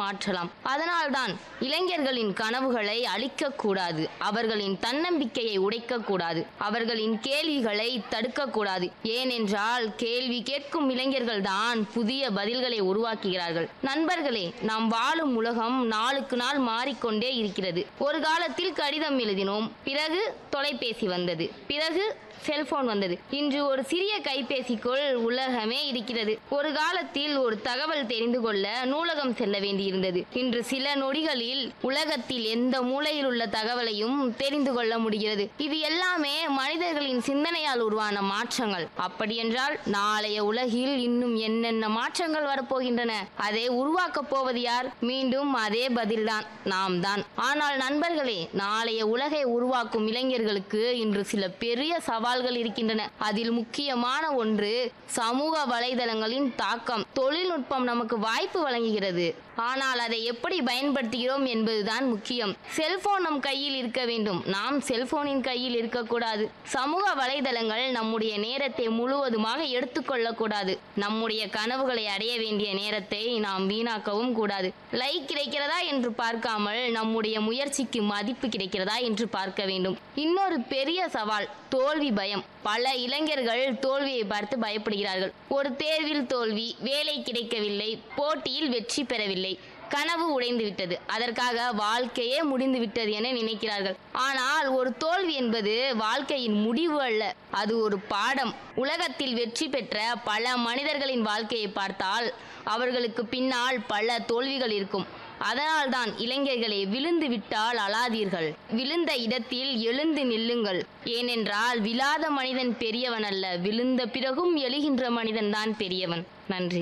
மாற்றலாம் அதனால்தான் இளைஞர்களின் கனவுகளை அழிக்கக்கூடாது அவர்களின் தன்னம்பிக்கையை உடைக்கக்கூடாது அவர்களின் கேள்விகளை தடுக்கக்கூடாது ஏனென்றால் கேள்வி கேட்கும் இளைஞர்கள் தான் புதிய பதில்களை உருவாக்குகிறார்கள் நண்பர்களே நாம் வாழும் உலகம் நாளுக்கு நாள் மாறிக்கொண்டே இருக்கிறது ஒரு காலத்தில் கடிதம் எழுதினோம் பிறகு தொலைபேசி வந்தது பிறகு செல்போன் வந்தது இன்று ஒரு சிறிய கைபேசிக்குள் உலகமே இருக்கிறது ஒரு காலத்தில் ஒரு தகவல் தெரிந்து கொள்ள நூலகம் செல்ல வேண்டியிருந்தது இன்று சில நொடிகளில் உலகத்தில் எந்த மூலையில் உள்ள தகவலையும் தெரிந்து கொள்ள முடிகிறது இது எல்லாமே மனிதர்களின் சிந்தனையால் உருவான மாற்றங்கள் அப்படியென்றால் நாளைய உலகில் இன்னும் என்னென்ன மாற்றங்கள் வரப்போகின்றன அதை உருவாக்கப் போவது யார் மீண்டும் அதே பதில்தான் நாம் தான் ஆனால் நண்பர்களே நாளைய உலகை உருவாக்கும் இளைஞர்களுக்கு இன்று சில பெரிய சவால்கள் இருக்கின்றன அதில் முக்கியமான ஒன்று சமூக வலைதளங்களின் தாக்கம் தொழில்நுட்பம் நமக்கு வாய்ப்பு வழங்குகிறது ஆனால் அதை எப்படி பயன்படுத்துகிறோம் என்பதுதான் முக்கியம் செல்போன் நம் கையில் இருக்க வேண்டும் நாம் செல்போனின் கையில் இருக்கக்கூடாது சமூக வலைதளங்கள் நம்முடைய நேரத்தை முழுவதுமாக எடுத்துக்கொள்ளக்கூடாது நம்முடைய கனவுகளை அடைய வேண்டிய நேரத்தை நாம் வீணாக்கவும் கூடாது லைக் கிடைக்கிறதா என்று பார்க்காமல் நம்முடைய முயற்சிக்கு மதிப்பு கிடைக்கிறதா என்று பார்க்க வேண்டும் இன்னொரு பெரிய சவால் தோல்வி பயம் பல இளைஞர்கள் தோல்வியை பார்த்து பயப்படுகிறார்கள் ஒரு தேர்வில் தோல்வி வேலை கிடைக்கவில்லை போட்டியில் வெற்றி பெறவில்லை கனவு உடைந்து விட்டது அதற்காக வாழ்க்கையே முடிந்து விட்டது என நினைக்கிறார்கள் ஆனால் ஒரு தோல்வி என்பது வாழ்க்கையின் முடிவு அல்ல அது ஒரு பாடம் உலகத்தில் வெற்றி பெற்ற பல மனிதர்களின் வாழ்க்கையை பார்த்தால் அவர்களுக்கு பின்னால் பல தோல்விகள் இருக்கும் அதனால்தான் இளைஞர்களே விழுந்து விட்டால் அழாதீர்கள் விழுந்த இடத்தில் எழுந்து நில்லுங்கள் ஏனென்றால் விழாத மனிதன் பெரியவன் அல்ல விழுந்த பிறகும் எழுகின்ற மனிதன் தான் பெரியவன் நன்றி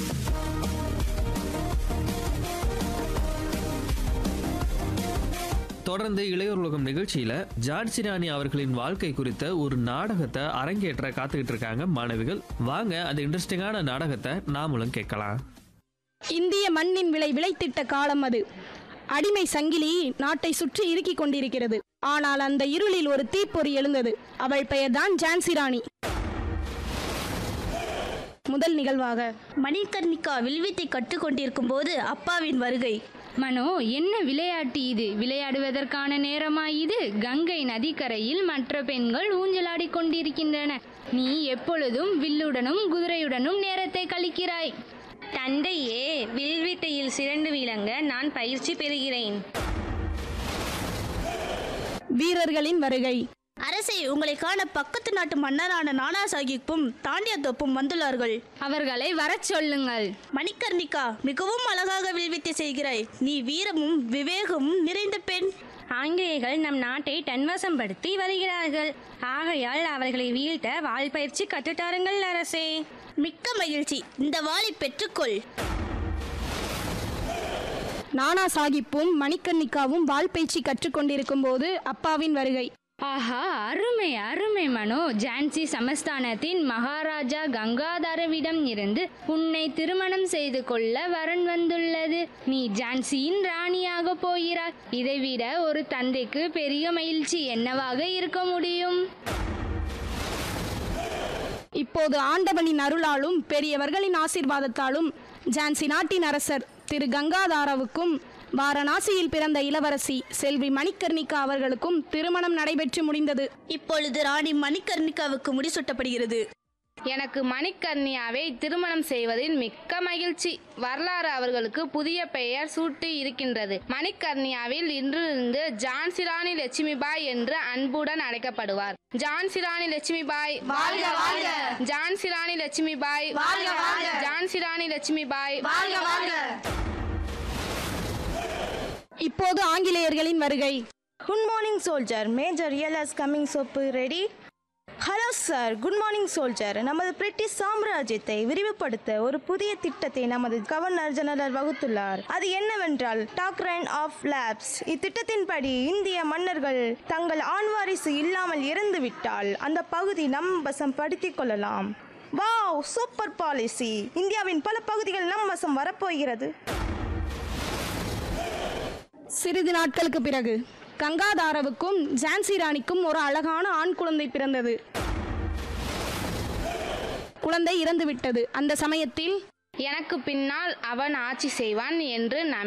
தொடர்ந்து இளையோர் உலகம் நிகழ்ச்சியில ஜான்சி ராணி அவர்களின் வாழ்க்கை குறித்த ஒரு நாடகத்தை அரங்கேற்ற காத்துக்கிட்டு இருக்காங்க மாணவிகள் வாங்க அந்த இன்ட்ரெஸ்டிங்கான நாடகத்தை நாமளும் கேட்கலாம் இந்திய மண்ணின் விலை விளைத்திட்ட காலம் அது அடிமை சங்கிலி நாட்டை சுற்றி இறுக்கிக் கொண்டிருக்கிறது ஆனால் அந்த இருளில் ஒரு தீப்பொறி எழுந்தது அவள் பெயர்தான் ஜான்சி ராணி முதல் நிகழ்வாக மணிகர்ணிகா வில்வித்தை கற்றுக்கொண்டிருக்கும் போது அப்பாவின் வருகை மனோ என்ன விளையாட்டு இது விளையாடுவதற்கான நேரமா இது கங்கை நதிக்கரையில் மற்ற பெண்கள் ஊஞ்சலாடிக் கொண்டிருக்கின்றன நீ எப்பொழுதும் வில்லுடனும் குதிரையுடனும் நேரத்தை கழிக்கிறாய் தந்தையே வில்வித்தையில் சிறந்து விளங்க நான் பயிற்சி பெறுகிறேன் வீரர்களின் வருகை அரசே உங்களை காண பக்கத்து நாட்டு மன்னரான நானா சாஹிப்பும் தாண்டிய தொப்பும் வந்துள்ளார்கள் அவர்களை வரச் சொல்லுங்கள் மணிகர்ணிகா மிகவும் அழகாக வில்வித்தை செய்கிறாய் நீ வீரமும் விவேகமும் நிறைந்த பெண் ஆங்கிலேயர்கள் நம் நாட்டை தன்வசப்படுத்தி வருகிறார்கள் ஆகையால் அவர்களை வீழ்த்த வால் பயிற்சி கற்றுத்தாருங்கள் அரசே மிக்க மகிழ்ச்சி இந்த வாளை பெற்றுக்கொள் நானா சாஹிப்பும் மணிக்கர்ணிகாவும் வால் பயிற்சி கற்றுக்கொண்டிருக்கும் போது அப்பாவின் வருகை ஆஹா அருமை அருமை மனோ ஜான்சி சமஸ்தானத்தின் மகாராஜா கங்காதரவிடம் இருந்து உன்னை திருமணம் செய்து கொள்ள வரன் வந்துள்ளது நீ ஜான்சியின் ராணியாக போகிறாய் இதைவிட ஒரு தந்தைக்கு பெரிய மகிழ்ச்சி என்னவாக இருக்க முடியும் இப்போது ஆண்டவனின் அருளாலும் பெரியவர்களின் ஆசீர்வாதத்தாலும் ஜான்சி நாட்டின் அரசர் திரு கங்காதாராவுக்கும் வாரணாசியில் பிறந்த இளவரசி செல்வி மணிக்கர்ணிகா அவர்களுக்கும் திருமணம் நடைபெற்று முடிந்தது இப்பொழுது ராணி மணிகர்ணிகாவுக்கு முடிசூட்டப்படுகிறது எனக்கு மணிக்கர்ணியாவை திருமணம் செய்வதில் மிக்க மகிழ்ச்சி வரலாறு அவர்களுக்கு புதிய பெயர் சூட்டி இருக்கின்றது மணிக்கர்ணியாவில் இன்றிருந்து ஜான்சி ராணி லட்சுமிபாய் என்று அன்புடன் அழைக்கப்படுவார் ஜான்சி ராணி லட்சுமிபாய் ஜான்சி ராணி லட்சுமிபாய் ஜான்சி ராணி லட்சுமிபாய் இப்போது ஆங்கிலேயர்களின் வருகை good morning soldier major Ellis coming soap ready hello sir good morning soldier நமது பிரிட்டிஷ் சாம்ராஜ்யத்தை விரிவுபடுத்த ஒரு புதிய திட்டத்தை நமது கவர்னர் ஜெனரல் வகுத்துள்ளார் அது என்னவென்றால் டாக்ரைன் ஆஃப் லேப்ஸ் இத்திட்டத்தின்படி இந்திய மன்னர்கள் தங்கள் ஆண் வாரிசு இல்லாமல் இறந்துவிட்டால் அந்த பகுதி நம் வசம் படுத்திக் கொள்ளலாம் வாவ் சூப்பர் பாலிசி இந்தியாவின் பல பகுதிகள் நம் வசம் வரப்போகிறது சிறிது நாட்களுக்கு பிறகு கங்காதாரவுக்கும் ஜான்சி ராணிக்கும் ஒரு அழகான ஆண் குழந்தை பிறந்தது குழந்தை இறந்துவிட்டது அந்த சமயத்தில் எனக்கு பின்னால் அவன் ஆட்சி செய்வான் என்று நம்